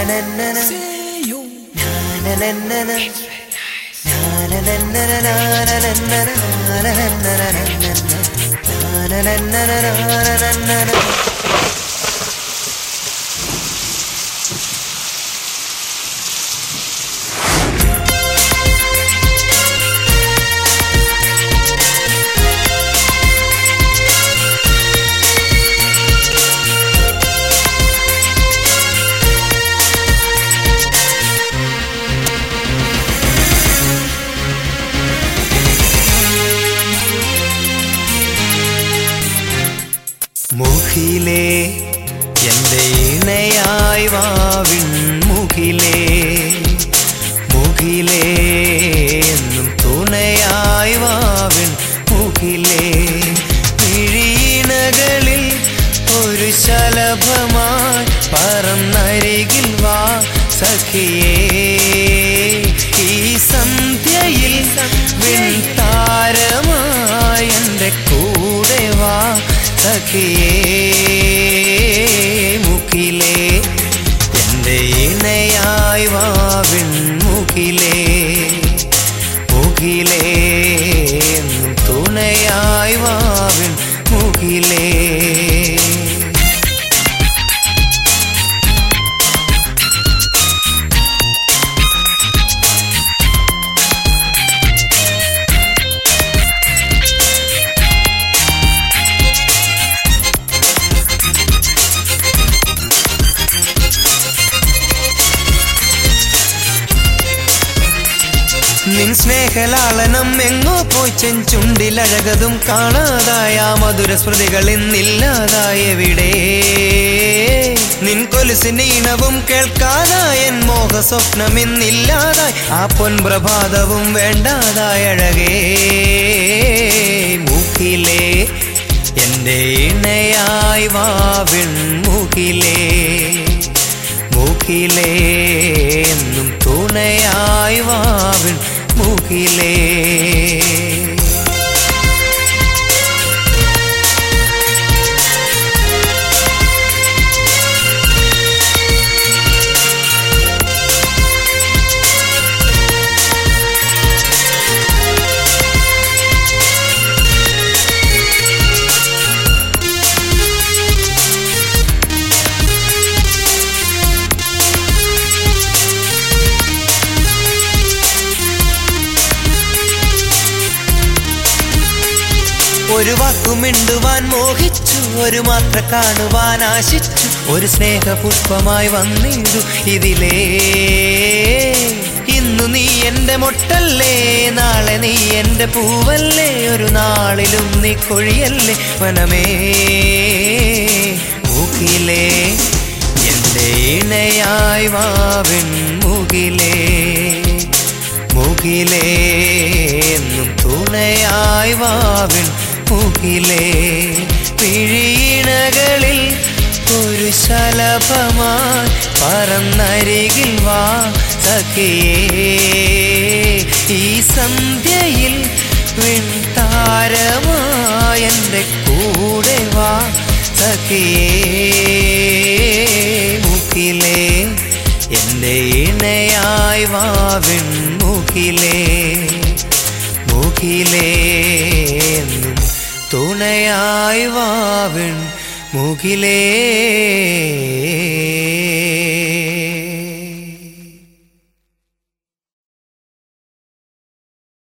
മുഖിലേ എൻ്റെ ഇണയായി വാവിൻ മുഖിലേ മുഖിലേ എന്നും തുണയായി വാവിൻ മുഖിലേ മിഴീണകളിൽ ഒരു ശലഭമായി പറന്നരികിൽ വാ സഖിയേ ഈ സന്ധ്യയിൽ വിൺതാരമായി എൻ്റെ കൂടെ വാ സഖിയേ മുഖിലേ എൻ്റെ ഇണയായി വാവിൻ മുഖിലേ മുഖിലേ എന്നും തുണയായി വാവിൻ മുഖിലേ നിൻ സ്നേഹലാളനം എങ്ങോ പോയി ചെഞ്ചുണ്ടിലഴകതും കാണാതായ ആ മധുര സ്മൃതികൾ ഇന്നില്ലാതായവിടെ നിൻ കൊലുസിന്റെ ഇണവും കേൾക്കാതായ എൻ മോഹ സ്വപ്നം ഇന്നില്ലാതായി ആ പൊൻപ്രഭാതവും വേണ്ടാതായ അഴകേ മുഖിലേ എൻ്റെ ഇണയായി വാവിൺ മുഖിലേ മുഖിലേ എന്നും തുണയായി വാവിൻ മുഖിലേ ഒരു വാക്കുമിണ്ടുവാൻ മോഹിച്ചു ഒരു മാത്ര കാണുവാൻ ആശിച്ചു ഒരു സ്നേഹപുഷ്പമായി വന്നിടു ഇതിലേ ഇന്നു നീ എന്റെ മൊട്ടല്ലേ നാളെ നീ എന്റെ പൂവല്ലേ ഒരു നാളിലും നീ കൊഴിയല്ലേ വനമേ മുഖിലേ എന്റെ ഇണയായി വാവിൻ മുകിലേ മുകിലേ എന്നും തുണയായി വാവിൻ മുകിലേ പിഴീണകളിൽ ഒരു ശലഭമായി പറന്നരികിൽ വാ സഖിയേ ഈ സന്ധ്യയിൽ വിൺതാരമായി എൻ്റെ കൂടെ വാ സഖിയേ മുഖിലേ എൻ്റെ ഇണയായി വാവിൻ മുഖിലേ മുഖിലേ എന്നും തുണയായി വാവിൻ മുഖിലേ